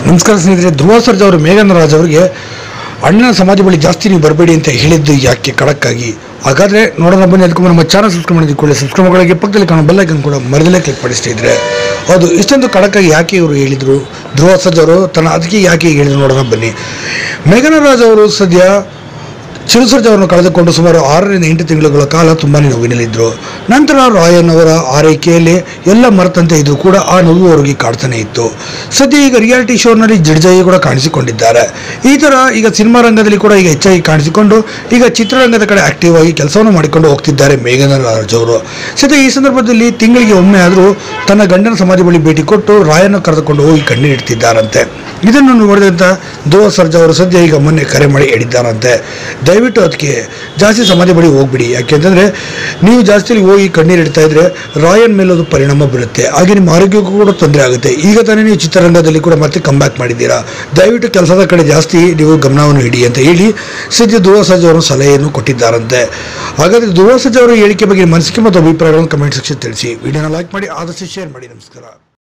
ನಮಸ್ಕಾರ ಸ್ನೇಹಿತರೆ ಧ್ರುವ ಸರ್ಜಾ ಅವರು ಮೇಘನ್ ರಾಜ್ ಅವರಿಗೆ ಅಣ್ಣನ ಸಮಾಧಿ ಬಳಿ ಜಾಸ್ತಿ ನೀವು ಬರಬೇಡಿ ಅಂತ ಹೇಳಿದ್ದು ಯಾಕೆ ಖಡಕ್ಕಾಗಿ ಹಾಗಾದರೆ ನೋಡೋಣ ಬನ್ನಿ ಅದಕ್ಕೂ ನಮ್ಮ ಚಾನಲ್ ಸಬ್ಸ್ಕ್ರೈಬ್ ಮಾಡಿಕೊಳ್ಳಿ ಸಬ್ಸ್ಕ್ರೈಬ್ ಮಾಡೋಕ್ಕೆ ಪಕ್ಕದಲ್ಲಿ ಕಾಣೋ ಬೆಲ್ಲೈಕನ್ ಕೂಡ ಮರದಲ್ಲೇ ಕ್ಲಿಕ್ ಮಾಡಿ ಸ್ನೇಹಿತರೆ ಹೌದು ಇಷ್ಟೊಂದು ಖಡಕ್ಕಾಗಿ ಯಾಕೆ ಇವರು ಹೇಳಿದರು ಧ್ರುವ ಸರ್ಜಾ ಅವರು ತನ್ನ ಅದಕ್ಕೆ ಯಾಕೆ ಹೀಗೆ ಹೇಳಿದ್ರು ನೋಡೋಣ ಬನ್ನಿ ಮೇಘನ ರಾಜ್ ಅವರು ಸದ್ಯ ಚಿರುಸರ್ಜ್ ಅವರನ್ನು ಕಳೆದುಕೊಂಡು ಸುಮಾರು ಆರರಿಂದ ಎಂಟು ತಿಂಗಳುಗಳ ಕಾಲ ತುಂಬಾ ನೋವಿನಲ್ಲಿದ್ದರು ನಂತರ ರಾಯನ್ ಅವರ ಆರೈಕೆಯಲ್ಲಿ ಎಲ್ಲ ಮರೆತಂತೆ ಇದು ಕೂಡ ಆ ನೋವು ಅವರಿಗೆ ಕಾಡ್ತಾನೆ ಇತ್ತು ಸದ್ಯ ಈಗ ರಿಯಾಲಿಟಿ ಶೋನಲ್ಲಿ ಜಡ್ಜಾಗಿ ಕೂಡ ಕಾಣಿಸಿಕೊಂಡಿದ್ದಾರೆ ಈ ಥರ ಈಗ ಸಿನಿಮಾ ರಂಗದಲ್ಲಿ ಕೂಡ ಈಗ ಹೆಚ್ಚಾಗಿ ಕಾಣಿಸಿಕೊಂಡು ಈಗ ಚಿತ್ರರಂಗದ ಕಡೆ ಆಕ್ಟಿವ್ ಆಗಿ ಕೆಲಸವನ್ನು ಮಾಡಿಕೊಂಡು ಹೋಗ್ತಿದ್ದಾರೆ ಮೇಘನ ರಾಜ್ ಅವರು ಸದ್ಯ ಈ ಸಂದರ್ಭದಲ್ಲಿ ತಿಂಗಳಿಗೆ ಒಮ್ಮೆ ಆದರೂ ತನ್ನ ಗಂಡನ ಸಮಾಧಿ ಬಳಿ ಭೇಟಿ ಕೊಟ್ಟು ರಾಯನ್ನು ಕರೆದುಕೊಂಡು ಹೋಗಿ ಕಣ್ಣೀರಿಡ್ತಿದ್ದಾರಂತೆ ಇದನ್ನು ನೋಡಿದಂಥ ಧ್ರುವ ಸರ್ಜಾ ಅವರು ಸದ್ಯ ಈಗ ಮೊನ್ನೆ ಕರೆ ಮಾಡಿ ಹೇಳಿದ್ದಾರಂತೆ ದಯವಿಟ್ಟು ಅದಕ್ಕೆ ಜಾಸ್ತಿ ಸಮಾಧಿ ಬಳಿ ಹೋಗ್ಬಿಡಿ ಯಾಕೆಂತಂದರೆ ನೀವು ಜಾಸ್ತಿ ಅಲ್ಲಿ ಹೋಗಿ ಕಣ್ಣೀರು ಇಡ್ತಾ ಇದ್ರೆ ರಾಯನ್ ಮೇಲೆ ಅದು ಪರಿಣಾಮ ಬೀರುತ್ತೆ ಹಾಗೆ ನಿಮ್ಮ ಆರೋಗ್ಯಕ್ಕೂ ಕೂಡ ತೊಂದರೆ ಆಗುತ್ತೆ ಈಗ ತಾನೇ ನೀವು ಚಿತ್ರರಂಗದಲ್ಲಿ ಕೂಡ ಮತ್ತೆ ಕಂಬ್ಯಾಕ್ ಮಾಡಿದ್ದೀರಾ ದಯವಿಟ್ಟು ಕೆಲಸದ ಕಡೆ ಜಾಸ್ತಿ ನೀವು ಗಮನವನ್ನು ಇಡಿ ಅಂತ ಹೇಳಿ ಸದ್ಯ ಧ್ರುವ ಸರ್ಜಾ ಅವರು ಸಲಹೆಯನ್ನು ಕೊಟ್ಟಿದ್ದಾರಂತೆ ಹಾಗಾದರೆ ಧ್ರುವ ಸರ್ಜಾ ಅವರ ಹೇಳಿಕೆ ಬಗ್ಗೆ ನಿಮ್ಮ ಅನಿಸಿಕೆ ಮತ್ತು ಅಭಿಪ್ರಾಯಗಳನ್ನು ಕಮೆಂಟ್ ಸೆಕ್ಷನ್ ತಿಳಿಸಿ ವಿಡಿಯೋನ ಲೈಕ್ ಮಾಡಿ ಆದಷ್ಟು ಶೇರ್ ಮಾಡಿ ನಮಸ್ಕಾರ